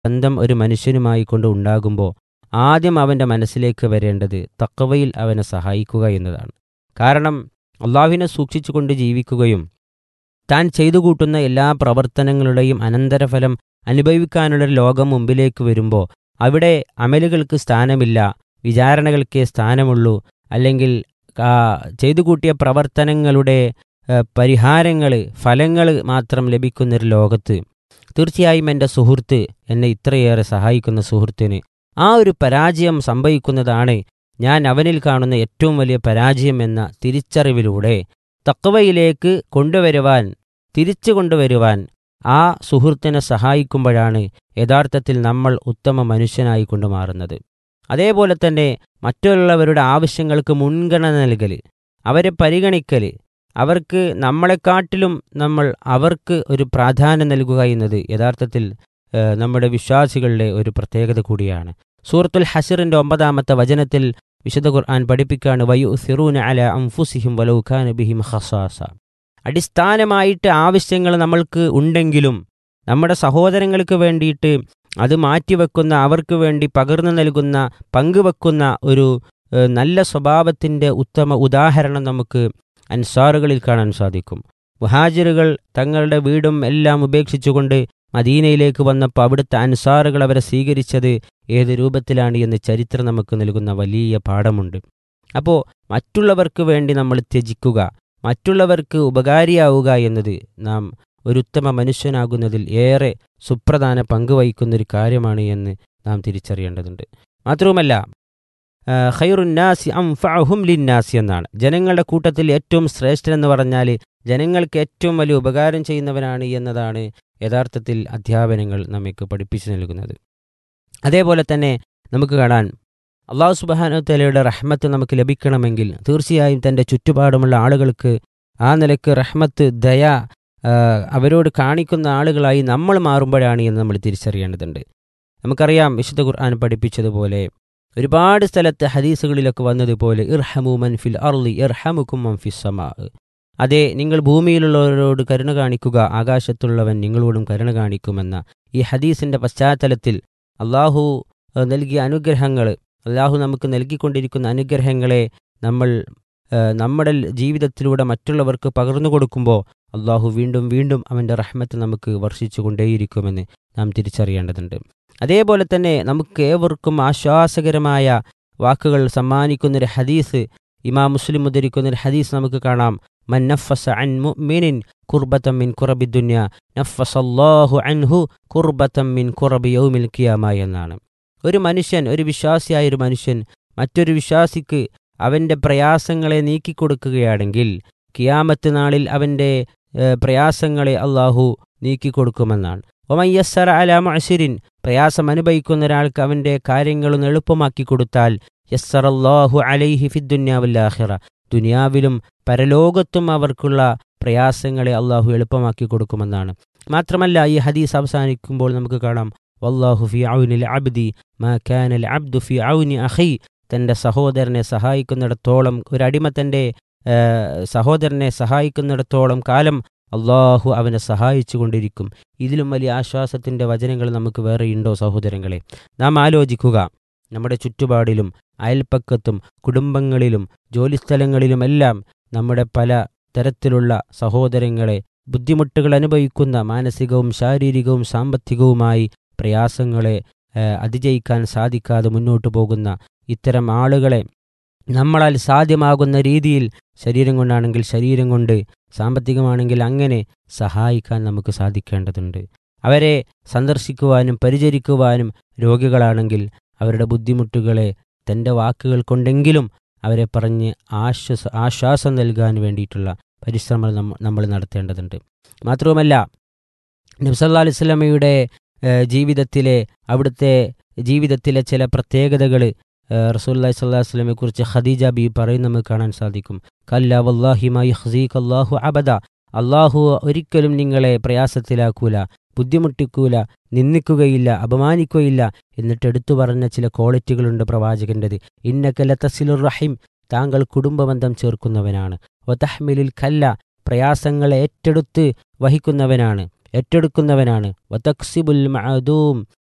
ബന്ധം ഒരു മനുഷ്യനുമായി കൊണ്ട് ഉണ്ടാകുമ്പോൾ ആദ്യം അവൻ്റെ മനസ്സിലേക്ക് വരേണ്ടത് തക്കവയിൽ അവനെ സഹായിക്കുക എന്നതാണ് കാരണം അള്ളാഹുവിനെ സൂക്ഷിച്ചുകൊണ്ട് ജീവിക്കുകയും താൻ ചെയ്തു കൂട്ടുന്ന എല്ലാ പ്രവർത്തനങ്ങളുടെയും അനന്തരഫലം അനുഭവിക്കാനുള്ള ഒരു ലോകം മുമ്പിലേക്ക് വരുമ്പോൾ അവിടെ അമലുകൾക്ക് സ്ഥാനമില്ല വിചാരണകൾക്കേ സ്ഥാനമുള്ളൂ അല്ലെങ്കിൽ ആ, ചെയ്തു കൂട്ടിയ പ്രവർത്തനങ്ങളുടെ പരിഹാരങ്ങൾ ഫലങ്ങൾ മാത്രം ലഭിക്കുന്നൊരു ലോകത്ത് തീർച്ചയായും എൻ്റെ സുഹൃത്ത് എന്നെ ഇത്രയേറെ സഹായിക്കുന്ന സുഹൃത്തിന് ആ ഒരു പരാജയം സംഭവിക്കുന്നതാണ് ഞാൻ അവനിൽ കാണുന്ന ഏറ്റവും വലിയ പരാജയം എന്ന തിരിച്ചറിവിലൂടെ തക്കവയിലേക്ക് കൊണ്ടുവരുവാൻ തിരിച്ചു കൊണ്ടുവരുവാൻ ആ സുഹൃത്തിനെ സഹായിക്കുമ്പോഴാണ് യഥാർത്ഥത്തിൽ നമ്മൾ ഉത്തമ മനുഷ്യനായി കൊണ്ട് മാറുന്നത് അതേപോലെ തന്നെ മറ്റുള്ളവരുടെ ആവശ്യങ്ങൾക്ക് മുൻഗണന നൽകൽ അവരെ പരിഗണിക്കൽ അവർക്ക് നമ്മളെക്കാട്ടിലും നമ്മൾ അവർക്ക് ഒരു പ്രാധാന്യം നൽകുക എന്നത് യഥാർത്ഥത്തിൽ ഏഹ്, നമ്മുടെ വിശ്വാസികളുടെ ഒരു പ്രത്യേകത കൂടിയാണ് സൂറത്തുൽ ഹസറിന്റെ ഒമ്പതാമത്തെ വചനത്തിൽ വിശുദ്ധ ഖുർആൻ പഠിപ്പിക്കാണ് വയു സിറൂന അല അംഫുസിഹിം വലൗഖാന ബിഹിം ഖസാസ അടിസ്ഥാനമായിട്ട് ആവശ്യങ്ങൾ നമ്മൾക്ക് ഉണ്ടെങ്കിലും നമ്മുടെ സഹോദരങ്ങൾക്ക് വേണ്ടിയിട്ട് അത് മാറ്റിവെക്കുന്ന അവർക്ക് വേണ്ടി പകർന്നു നൽകുന്ന പങ്കുവെക്കുന്ന ഒരു ഏഹ്, നല്ല സ്വഭാവത്തിൻ്റെ ഉത്തമ ഉദാഹരണം നമുക്ക് അൻസാറുകളിൽ കാണാൻ സാധിക്കും മുഹാജിറുകൾ തങ്ങളുടെ വീടും എല്ലാം ഉപേക്ഷിച്ചുകൊണ്ട് മദീനയിലേക്ക് വന്നപ്പോൾ അവിടുത്തെ അൻസാറുകൾ അവരെ സ്വീകരിച്ചത് ഏത് രൂപത്തിലാണ് എന്ന് ചരിത്രം നമുക്ക് നൽകുന്ന വലിയ പാഠമുണ്ട് അപ്പോൾ മറ്റുള്ളവർക്ക് വേണ്ടി നമ്മൾ ത്യജിക്കുക മറ്റുള്ളവർക്ക് ഉപകാരിയാവുക എന്നത് നാം ഒരു ഉത്തമ മനുഷ്യനാകുന്നതിൽ ഏറെ സുപ്രധാന പങ്ക് വഹിക്കുന്ന ഒരു കാര്യമാണ് എന്ന് നാം തിരിച്ചറിയേണ്ടതുണ്ട് മാത്രവുമല്ല ആ, ഖൈറുന്നാസി അംഫഅഹും ലിന്നാസി എന്നാണ് ജനങ്ങളുടെ കൂട്ടത്തിൽ ഏറ്റവും ശ്രേഷ്ഠൻ എന്ന് പറഞ്ഞാൽ ജനങ്ങൾക്ക് ഏറ്റവും വലിയ ഉപകാരം ചെയ്യുന്നവനാണ് എന്നതാണ് യഥാർത്ഥത്തിൽ അധ്യാപനങ്ങൾ നമുക്ക് പഠിപ്പിച്ചു നൽകുന്നത് അതേപോലെ തന്നെ നമുക്ക് കാണാൻ അള്ളാഹു സുബാനുത്തലയുടെ റഹ്മത്ത് നമുക്ക് ലഭിക്കണമെങ്കിൽ തീർച്ചയായും തൻ്റെ ചുറ്റുപാടുമുള്ള ആളുകൾക്ക് ആ നിലക്ക് റഹ്മത്ത് ദയ ആ, അവരോട് കാണിക്കുന്ന ആളുകളായി നമ്മൾ മാറുമ്പോഴാണ് എന്ന് നമ്മൾ തിരിച്ചറിയേണ്ടതുണ്ട് നമുക്കറിയാം വിശുദ്ധ ഖുർആൻ പഠിപ്പിച്ചതുപോലെ ഒരുപാട് സ്ഥലത്ത് ഹദീസുകളിലൊക്കെ വന്നതുപോലെ ഇർഹമു മൻഫിൽ അർലി ഇർഹമുക്കും മൻഫിൽ സമാ അതെ നിങ്ങൾ ഭൂമിയിലുള്ളവരോട് കരുണ കാണിക്കുക ആകാശത്തുള്ളവൻ നിങ്ങളോടും കരുണ കാണിക്കുമെന്ന ഈ ഹദീസിൻ്റെ പശ്ചാത്തലത്തിൽ അള്ളാഹു ഏഹ്, നൽകിയ അനുഗ്രഹങ്ങൾ അള്ളാഹു നമുക്ക് നൽകിക്കൊണ്ടിരിക്കുന്ന അനുഗ്രഹങ്ങളെ നമ്മൾ ഏഹ്, നമ്മുടെ ജീവിതത്തിലൂടെ മറ്റുള്ളവർക്ക് പകർന്നു കൊടുക്കുമ്പോൾ അള്ളാഹു വീണ്ടും വീണ്ടും അവൻ്റെ റഹ്മത്ത് നമുക്ക് വർഷിച്ചു കൊണ്ടേയിരിക്കുമെന്ന് നാം തിരിച്ചറിയേണ്ടതുണ്ട് അതേപോലെ തന്നെ നമുക്ക് ഏവർക്കും ആശ്വാസകരമായ വാക്കുകൾ സമ്മാനിക്കുന്നൊരു ഹദീസ് ഇമാം മുസ്ലിം ഉദ്ധരിക്കുന്നൊരു ഹദീസ് നമുക്ക് കാണാം മൻ നഫസ അൻ മുഅ്മിനിൻ കുർബത്തം മിൻ കുറബി ദുന്യ നഫസല്ലാഹു അൻഹു കുർബത്തം മിൻ കുറബി യൗമിൽ ഖിയാമ എന്നാണ് ഒരു മനുഷ്യൻ ഒരു വിശ്വാസിയായ ഒരു മനുഷ്യൻ മറ്റൊരു വിശ്വാസിക്ക് അവൻ്റെ പ്രയാസങ്ങളെ നീക്കിക്കൊടുക്കുകയാണെങ്കിൽ കിയാമത്ത് നാളിൽ അവൻ്റെ ഏഹ്, പ്രയാസങ്ങളെ അള്ളാഹു നീക്കിക്കൊടുക്കുമെന്നാണ് ഒമയ്യസറ അല മഅശിരിൻ പ്രയാസം അനുഭവിക്കുന്ന ഒരാൾക്ക് അവൻ്റെ കാര്യങ്ങളൊന്ന് എളുപ്പമാക്കി കൊടുത്താൽ യസ്സറല്ലാഹു അലൈഹി ഫിദ്ദുന്യാവില്ലാഹിറ ദുനിയാവിലും പരലോകത്തും അവർക്കുള്ള പ്രയാസങ്ങളെ അള്ളാഹു എളുപ്പമാക്കി കൊടുക്കുമെന്നാണ് മാത്രമല്ല ഈ ഹദീസ് അവസാനിക്കുമ്പോൾ നമുക്ക് കാണാം വല്ലാഹു ഫി ഔനിൽ അബ്ദി മാ കാനൽ അബ്ദു ഫി ഔനി അഖി തൻ്റെ സഹോദരനെ സഹായിക്കുന്നിടത്തോളം ഒരടിമ തൻ്റെ ഏഹ്, സഹോദരനെ സഹായിക്കുന്നിടത്തോളം കാലം അള്ളാഹു അവനെ സഹായിച്ചു കൊണ്ടിരിക്കും ഇതിലും വലിയ ആശ്വാസത്തിൻ്റെ വചനങ്ങൾ നമുക്ക് വേറെയുണ്ടോ സഹോദരങ്ങളെ നാം ആലോചിക്കുക നമ്മുടെ ചുറ്റുപാടിലും അയൽപ്പക്കത്തും കുടുംബങ്ങളിലും ജോലിസ്ഥലങ്ങളിലുമെല്ലാം നമ്മുടെ പല തരത്തിലുള്ള സഹോദരങ്ങളെ ബുദ്ധിമുട്ടുകൾ അനുഭവിക്കുന്ന മാനസികവും ശാരീരികവും സാമ്പത്തികവുമായി പ്രയാസങ്ങളെ ഏഹ്, അതിജയിക്കാൻ സാധിക്കാതെ മുന്നോട്ടു പോകുന്ന ഇത്തരം ആളുകളെ നമ്മളാൽ സാധ്യമാകുന്ന രീതിയിൽ ശരീരം കൊണ്ടാണെങ്കിൽ ശരീരം കൊണ്ട് സാമ്പത്തികമാണെങ്കിൽ അങ്ങനെ സഹായിക്കാൻ നമുക്ക് സാധിക്കേണ്ടതുണ്ട് അവരെ സന്ദർശിക്കുവാനും പരിചരിക്കുവാനും രോഗികളാണെങ്കിൽ അവരുടെ ബുദ്ധിമുട്ടുകളെ തൻ്റെ വാക്കുകൾ കൊണ്ടെങ്കിലും അവരെ പറഞ്ഞ് ആശ്വാസ ആശ്വാസം നൽകാൻ വേണ്ടിയിട്ടുള്ള പരിശ്രമങ്ങൾ നമ്മ നമ്മൾ നടത്തേണ്ടതുണ്ട് മാത്രവുമല്ല നബ്സല്ലാ അലൈഹി സ്വലമയുടെ ജീവിതത്തിലെ അവിടുത്തെ ജീവിതത്തിലെ ചില പ്രത്യേകതകൾ റസൂല്ലാ സ്വല്ലാ വസ്ലമെ കുറിച്ച് ഖദീജ ബി പറയും നമുക്ക് കാണാൻ സാധിക്കും കല്ല വല്ലാഹിമായി ഹസീഖ് അള്ളാഹു അബദ അള്ളാഹു ഒരിക്കലും നിങ്ങളെ പ്രയാസത്തിലാക്കൂല ബുദ്ധിമുട്ടിക്കൂല നിന്ദിക്കുകയില്ല അപമാനിക്കുകയില്ല എന്നിട്ട് എടുത്തു പറഞ്ഞ ചില ക്വാളിറ്റികളുണ്ട് പ്രവാചകൻ്റെത് ഇന്നക്കല തസിലുർ റഹിം താങ്കൾ കുടുംബബന്ധം ചേർക്കുന്നവനാണ് വതഹ്മിലിൽ കല്ല പ്രയാസങ്ങളെ ഏറ്റെടുത്ത് വഹിക്കുന്നവനാണ് ഏറ്റെടുക്കുന്നവനാണ് വതക്സിബുൽ മഅദൂം